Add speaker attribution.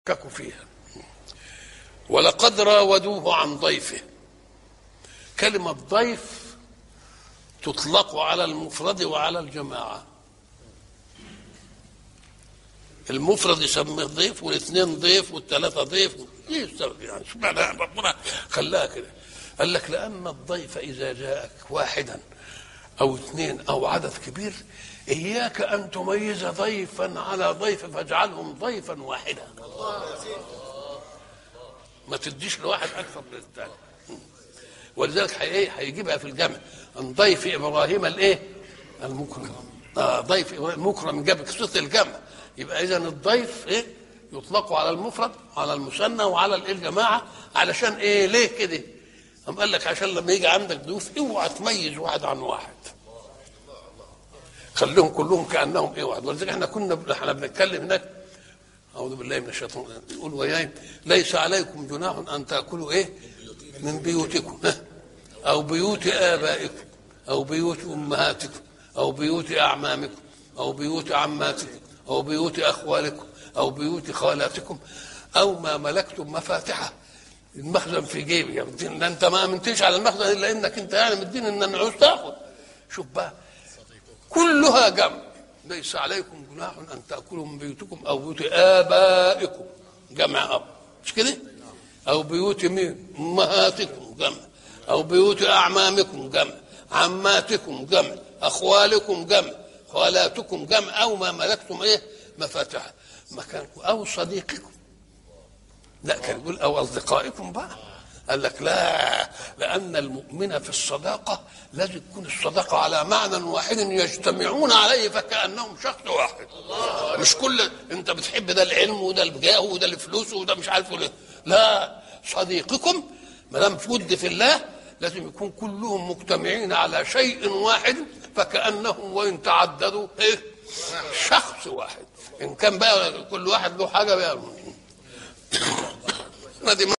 Speaker 1: شككوا فيها ولقد راودوه عن ضيفه كلمة ضيف تطلق على المفرد وعلى الجماعة المفرد يسميه ضيف والاثنين ضيف والثلاثة ضيف ليه السبب يعني سبحان ربنا خلاها كده قال لك لأن الضيف إذا جاءك واحدا أو اثنين أو عدد كبير إياك أن تميز ضيفا على ضيف فاجعلهم ضيفا واحدا ما تديش لواحد أكثر من الثاني ولذلك ايه هيجيبها في الجمع عن ضيف ابراهيم الايه؟ المكرم آه ضيف ابراهيم مكرم جاب صيغه الجمع يبقى اذا الضيف ايه؟ يطلق على المفرد على المثنى وعلى الايه الجماعه علشان ايه ليه كده؟ قام قال لك عشان لما يجي عندك ضيوف اوعى تميز واحد عن واحد خليهم كلهم كانهم ايه واحد ولذلك احنا كنا احنا بنتكلم هناك اعوذ بالله من الشيطان يقول وياي ليس عليكم جناح ان تاكلوا ايه؟ من بيوتكم أو بيوت آبائكم أو بيوت أمهاتكم أو بيوت أعمامكم أو بيوت عماتكم أو بيوت أخوالكم أو بيوت خالاتكم أو ما ملكتم مفاتحه المخزن في جيبي يعني انت ما امنتش على المخزن الا انك انت يعني مدين ان انا عاوز تاخذ شوف بقى كلها جمع ليس عليكم جناح ان تاكلوا من بيوتكم او بيوت ابائكم جمع اب مش كده؟ أو بيوت مين؟ أمهاتكم جمع أو بيوت أعمامكم جمع عماتكم جمع أخوالكم جمع خالاتكم جمع أو ما ملكتم إيه؟ مفاتحها مكانكم أو صديقكم لا كان يقول أو أصدقائكم بقى قال لك لا لأن المؤمن في الصداقة لازم تكون الصداقة على معنى واحد يجتمعون عليه فكأنهم شخص واحد مش كل أنت بتحب ده العلم وده الجاه وده الفلوس وده مش عارف ليه لا صديقكم ما دام ود في الله لازم يكون كلهم مجتمعين على شيء واحد فكأنهم وإن تعددوا إيه شخص واحد إن كان بقى كل واحد له حاجة بقى